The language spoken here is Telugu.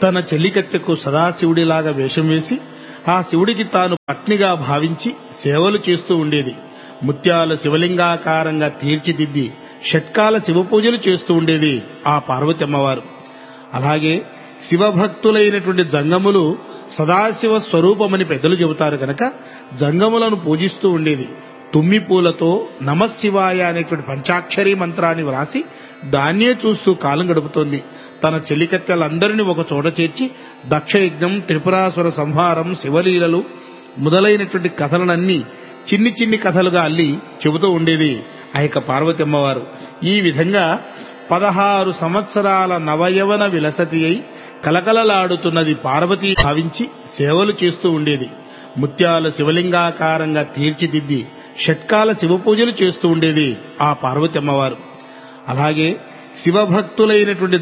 తన చెల్లికత్తెకు సదాశివుడిలాగా వేషం వేసి ఆ శివుడికి తాను పత్నిగా భావించి సేవలు చేస్తూ ఉండేది ముత్యాల శివలింగాకారంగా తీర్చిదిద్ది షట్కాల శివ పూజలు చేస్తూ ఉండేది ఆ పార్వతి అమ్మవారు అలాగే శివభక్తులైనటువంటి జంగములు సదాశివ స్వరూపమని పెద్దలు చెబుతారు కనుక జంగములను పూజిస్తూ ఉండేది తుమ్మి పూలతో నమశివాయ అనేటువంటి పంచాక్షరీ మంత్రాన్ని వ్రాసి దాన్నే చూస్తూ కాలం గడుపుతోంది తన చెలికత్తెలందరినీ ఒక చోట చేర్చి దక్షయజ్ఞం త్రిపురాసుర సంహారం శివలీలలు మొదలైనటువంటి కథలనన్నీ చిన్ని చిన్ని కథలుగా అల్లి చెబుతూ ఉండేది ఆ యొక్క పార్వతి అమ్మవారు ఈ విధంగా పదహారు సంవత్సరాల నవయవన విలసతి అయి కలకలలాడుతున్నది పార్వతి భావించి సేవలు చేస్తూ ఉండేది ముత్యాల శివలింగాకారంగా తీర్చిదిద్ది షట్కాల శివ పూజలు చేస్తూ ఉండేది ఆ పార్వతి అమ్మవారు అలాగే శివభక్తులైనటువంటి